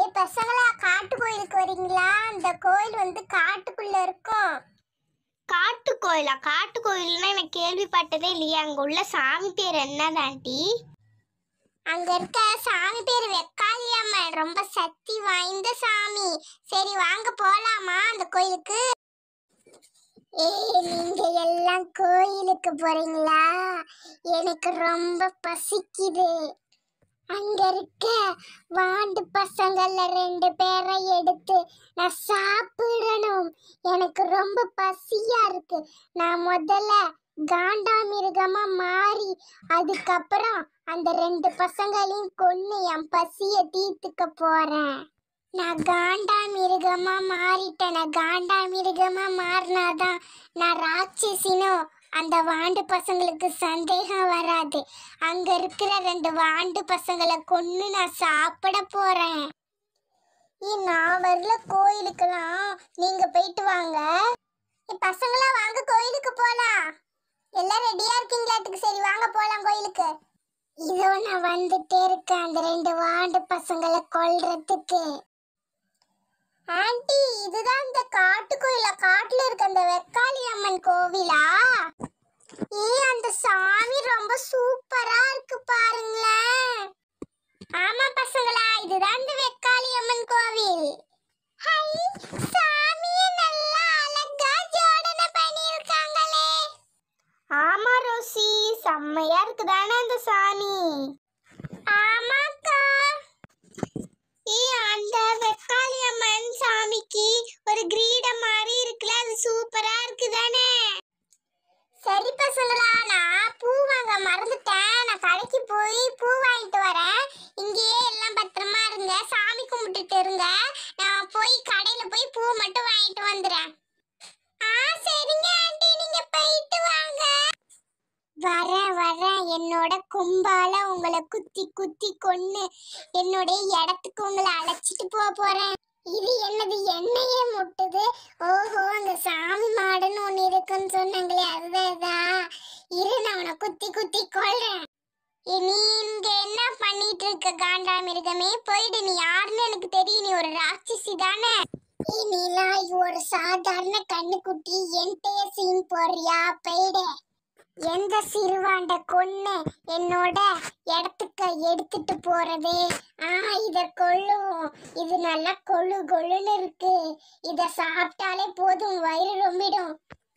ஏ பசங்களா காட்டு கோயிலுக்கு வரீங்களா அந்த கோயில் வந்து காட்டுக்குள்ள இருக்கும் காட்டு கோயிலா காட்டு கோயில்னா எனக்கு கேள்விப்பட்டதே இல்லையே அங்க உள்ள சாமி பேர் என்ன ஆண்டி அங்க இருக்க சாமி பேர் வெக்காளியம்மன் ரொம்ப சக்தி வாய்ந்த சாமி சரி வாங்க போலாமா அந்த கோயிலுக்கு ஏ நீங்க எல்லாம் கோயிலுக்கு போறீங்களா எனக்கு ரொம்ப பசிக்குது அங்க இருக்க வாண்டு பசங்கள்ல ரெண்டு பேரை எடுத்து நான் சாப்பிடணும் எனக்கு ரொம்ப பசியா இருக்கு நான் முதல்ல காண்டாமிருகமா மாறி அதுக்கப்புறம் அந்த ரெண்டு பசங்களையும் கொன்னு என் பசிய தீர்த்துக்க போறேன் நான் காண்டாமிருகமா மாறிட்டேன் நான் காண்டாமிருகமா மாறினாதான் நான் ராட்சசினோ அந்த வாண்டு பசங்களுக்கு சந்தேகம் வராது அங்க இருக்கிற ரெண்டு வாண்டு பசங்களை கொன்னு நான் சாப்பிட போறேன் ஏ, நான் வரல கோயிலுக்கெல்லாம் நீங்க போயிட்டு வாங்க ஏ, பசங்களா வாங்க கோயிலுக்கு போலாம் எல்லாம் ரெடியா இருக்கீங்களாட்டுக்கு சரி வாங்க போலாம் கோயிலுக்கு இதோ நான் வந்துட்டே இருக்கேன் அந்த ரெண்டு வாண்டு பசங்களை கொல்றதுக்கு ஆண்டி இதுதான் இந்த காட்டு கோயிலா காட்டுல இருக்க அந்த வெக்காளி அம்மன் கோவிலா ஏ அந்த சாமி ரொம்ப சூப்பரா இருக்கு பாருங்களேன் ஆமா பசங்களா இதுதான் இந்த வெக்காளி அம்மன் கோவில் ஹை சாமியை நல்லா அழகா ஜோடனை பண்ணியிருக்காங்களே ஆமா ரோசி செம்மையா இருக்குதானே அந்த சாமி ஆமாக்கா ஏ அந்த வெக்காளி அம்மன் சாமிக்கு ஒரு கிரீடம் மாதிரி இருக்குல்ல அது சூப்பரா இருக்குதானே சரி பசங்களா நான் பூ வாங்க மறந்துட்டேன் நான் கடைக்கு போய் பூ வாங்கிட்டு வரேன் இங்கேயே எல்லாம் பத்திரமா இருங்க சாமி கும்பிட்டுட்டு இருங்க நான் போய் கடையில போய் பூ மட்டும் வாங்கிட்டு வந்துடுறேன் ஆ சரிங்க ஆண்டி நீங்க போயிட்டு வாங்க வரேன் வரேன் என்னோட கும்பால உங்களை குத்தி குத்தி கொன்னு என்னுடைய இடத்துக்கு உங்களை அழைச்சிட்டு போக போறேன் இது என்னது எண்ணெயே முட்டுது ஓஹோ அங்க சாமி மாடுன்னு ஒண்ணு இருக்குன்னு சொன்னாங்களே அதுதான் இதா இரு நான் உன்னை குத்தி குத்தி கொள்றேன் ஏ, நீ இங்க என்ன பண்ணிட்டு இருக்க காண்டாமிருகமே போயிடு நீ யாருன்னு எனக்கு தெரியும் நீ ஒரு ராட்சசி தானே ஏ, நீலாம் இது ஒரு சாதாரண கண்ணுக்குட்டி என்கிட்டயே சீன் போறியா போயிடு எந்த சிறுவாண்ட கொன்னு என்னோட இடத்துக்கு எடுத்துட்டு போறது ஆ இத கொள்ளுவோம் இது நல்லா கொழு கொழுன்னு இருக்கு இத சாப்பிட்டாலே போதும் வயிறு ரொம்பிடும்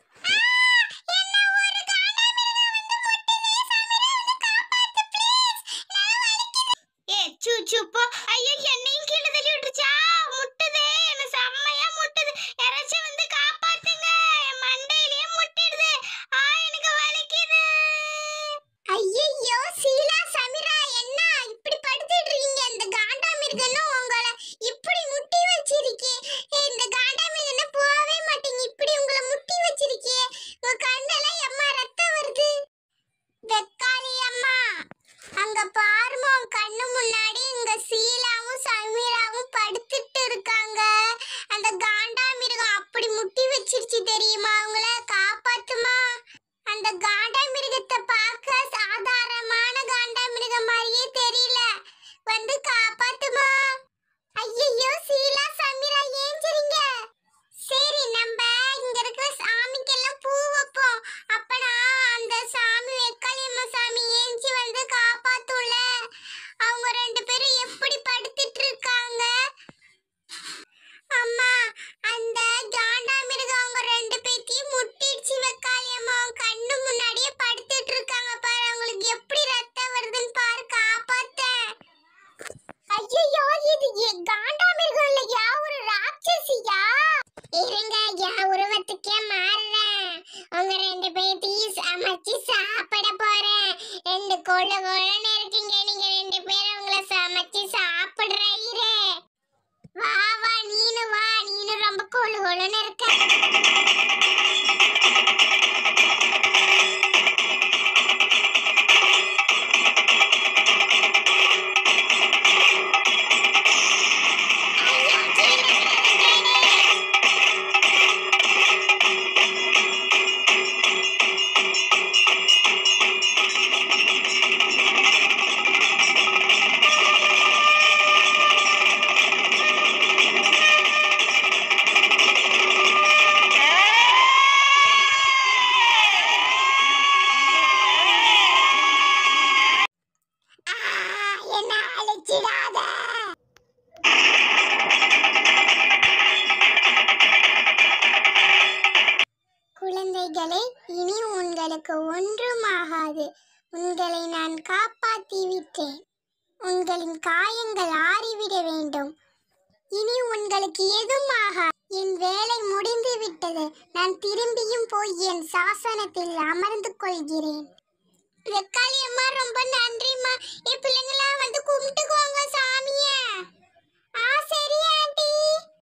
ஏ சூ சூ போ ஐயோ என்னையும் கீழே தள்ளி விட்டுருச்சா முட்டுதே என்ன செம்மையா முட்டுது யாராச்சும் வந்து காப்பாத்துங்க என் மண்டையிலேயே முட்டிடுது ஆ எனக்கு வலிக்குது ஐயோ சீலா சமிரா என்ன இப்படி படுத்துட்டு இருக்கீங்க இந்த காண்டாமிருகனும் உங்களை இப்படி முட்டி வச்சிருக்கே ஏய், இந்த காண்டாமிருகன் போகவே மாட்டீங்க இப்படி உங்களை முட்டி வச்சிருக்கே உங்க கண்ணெல்லாம் எம்மா ரத்தம் வருது வெக்காளி அம்மா அங்க பாருமா உன் கண்ணு முன்னாடி இங்க சீலாவும் சமீராவும் படுத்துட்டு இருக்காங்க அந்த காண்டாமிருகம் அப்படி முட்டி வச்சிருச்சு தெரியுமா அவங்கள காப்பாத்துமா அந்த காண்டாமிருகத்தை பார்க்க சாதாரணமான காண்டாமிருகம் மாதிரியே தெரியல வந்து காப்பாத்துமா ஐயோ சீலா சமீரா ஏஞ்சிருங்க சரி நம்ம இங்க இருக்கிற சாமிக்கெல்லாம் பூ வைப்போம் அப்பனா அந்த சாமி வெக்காளியம்மா சாமி ஏஞ்சி வந்து காப்பாத்தும்ல அவங்க ரெண்டு பேரும் எப்படி படுத்துட்டு இருக்காங்க அம்மா அந்த காண்டாமிருகம் அவங்க ரெண்டு பேத்தையும் முட்டிடுச்சு வெக்காளியம்மா அவங்க கண்ணு முன்னாடியே படுத்துட்டு இருக்காங்க பாரு அவங்களுக்கு எப்படி ரத்தம் வருதுன்னு பாரு காப்பாத்தேன் ஐயோ இது எ- காண்டாமிருகம் இல்லையா ஒரு ராட்சசியா இருங்க என் உருவத்துக்கே மாறுறேன் உங்க ரெண்டு பேத்தையும் சமைச்சு சாப்பிட போறேன் ரெண்டு கொழு கொழுன்னு இருக்கீங்க நீங்க ரெண்டு பேரும் உங்களை சமைச்சு சாப்பிடுற இரு வா வா நீனு வா நீனு ரொம்ப கொழு கொழுன்னு இருக்க ஐயோ, கீழே விழுந்துட்டேனே. வச்சிடாத குழந்தைகளே இனி உங்களுக்கு ஒன்றுமாகாது உங்களை நான் காப்பாற்றி விட்டேன் உங்களின் காயங்கள் ஆறிவிட வேண்டும் இனி உங்களுக்கு எதுவும் ஆகா என் வேலை முடிந்து விட்டது நான் திரும்பியும் போய் என் சாசனத்தில் அமர்ந்து கொள்கிறேன் வெக்காளி அம்மா ரொம்ப நன்றிம்மா என் பிள்ளைங்களா வந்து கும்பிட்டுக்கோங்க சாமிய ஆ சரி ஆண்டி